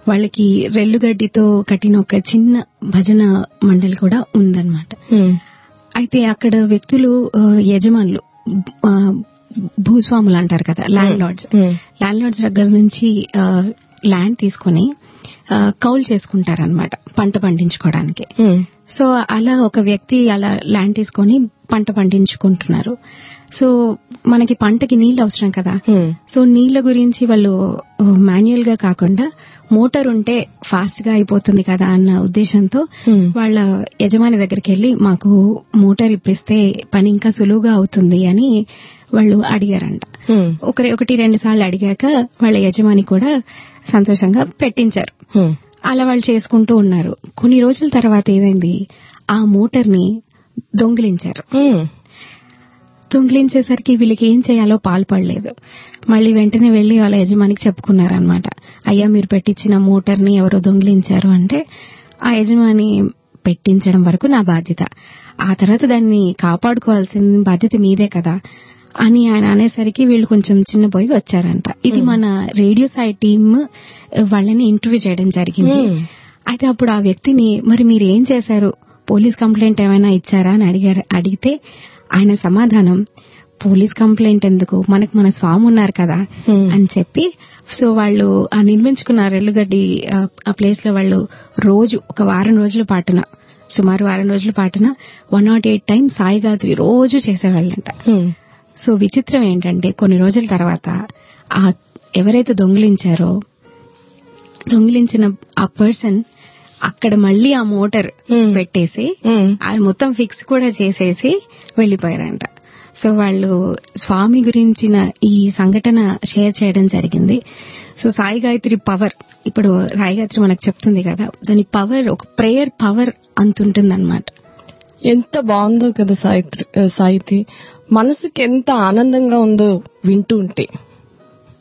వాళ్ళకి రెల్లుగడ్డితో కట్టిన ఒక చిన్న భజన మండలి కూడా ఉందన్నమాట ఉమ్, అయితే అక్కడ వ్యక్తులు ఆ, యజమానులు ఆ, భూస్వాములు అంటారు కదా landlords um, landlords దగ్గర నుంచి ఆ, ల్యాండ్ తీసుకుని ఆ, కౌలు చేసుకుంటారనమాట పంట పండించుకోవడానికి ఉమ్, సో అలా ఒక వ్యక్తి అలా ల్యాండ్ తీసుకొని పంట పండించుకుంటున్నారు సో మనకి పంటకి నీళ్ళు అవసరం కదా ఉమ్, సో నీళ్ల గురించి వాళ్ళు మాన్యువల్ గా కాకుండా మోటార్ ఉంటే ఫాస్ట్ గా అయిపోతుంది కదా అన్న ఉద్దేశంతో ఉమ్, వాళ్ళ యజమాని దగ్గరికి వెళ్లి మాకు మోటార్ ఇప్పిస్తే పని ఇంకా సులువుగా అవుతుంది అని వాళ్ళు అడిగారంట ఉమ్, ఒకరి ఒకటి రెండు సార్లు అడిగాక వాళ్ళ యజమాని కూడా సంతోషంగా పెట్టించారు ఉమ్, అలా వాళ్ళు చేసుకుంటూ ఉన్నారు కొన్ని రోజుల తర్వాత ఏమైంది ఆ మోటార్ ని దొంగిలించారు ఉమ్, దొంగిలించేసరికి వీళ్ళకి ఏం చేయాలో పాల్పడలేదు మళ్ళీ వెంటనే వెళ్లి వాళ్ళ యజమానికి చెప్పుకున్నారనమాట అయ్యా మీరు పెట్టించిన మోటార్ ని ఎవరో దొంగిలించారు అంటే ఆ యజమాని పెట్టించడం వరకు నా బాధ్యత ఆ తర్వాత దాన్ని కాపాడుకోవాల్సిన బాధ్యత మీదే కదా అని ఆయన అనేసరికి వీళ్ళు కొంచెం చిన్నపోయి వచ్చారంట ఇది మన రేడియో సాయి టీమ్ వాళ్ళని ఇంటర్వ్యూ చేయడం జరిగింది Hmm. అయితే అప్పుడు ఆ వ్యక్తిని మరి మీరు ఏం చేశారు పోలీస్ కంప్లైంట్ ఏమైనా ఇచ్చారా అని అడిగారు అడిగితే ఆయన సమాధానం పోలీస్ కంప్లైంట్ ఎందుకు మనకు మన స్వామి ఉన్నారు కదా Hmm. అని చెప్పి సో వాళ్ళు ఆ నిర్మించుకున్న రెల్లుగడ్డి ఆ, ఆ ప్లేస్ లో వాళ్ళు రోజు ఒక వారం రోజుల పాటున సుమారు వారం రోజుల పాటున వన్ నాట్ ఎయిట్ టైం సాయిగాత్రి రోజు చేసేవాళ్ళంట ఉమ్, సో విచిత్రం ఏంటంటే కొన్ని రోజుల తర్వాత ఆ ఎవరైతే దొంగిలించారో దొంగిలించిన ఆ పర్సన్ అక్కడ మళ్ళీ ఆ మోటార్ Hmm. పెట్టేసి ఉమ్, అది మొత్తం ఫిక్స్ కూడా చేసేసి వెళ్లిపోయారంట సో వాళ్ళు స్వామి గురించిన ఈ సంఘటన షేర్ చేయడం జరిగింది సో సాయి గాయత్రి పవర్ ఇప్పుడు సాయి గాయత్రి మనకు చెప్తుంది కదా దాని పవర్ ఒక ప్రేయర్ పవర్ అంతుంటుందన్నమాట ఎంత బాగుందో కదా సాయిత్రి సాయితి మనసుకి ఎంత ఆనందంగా ఉందో వింటూ ఉంటే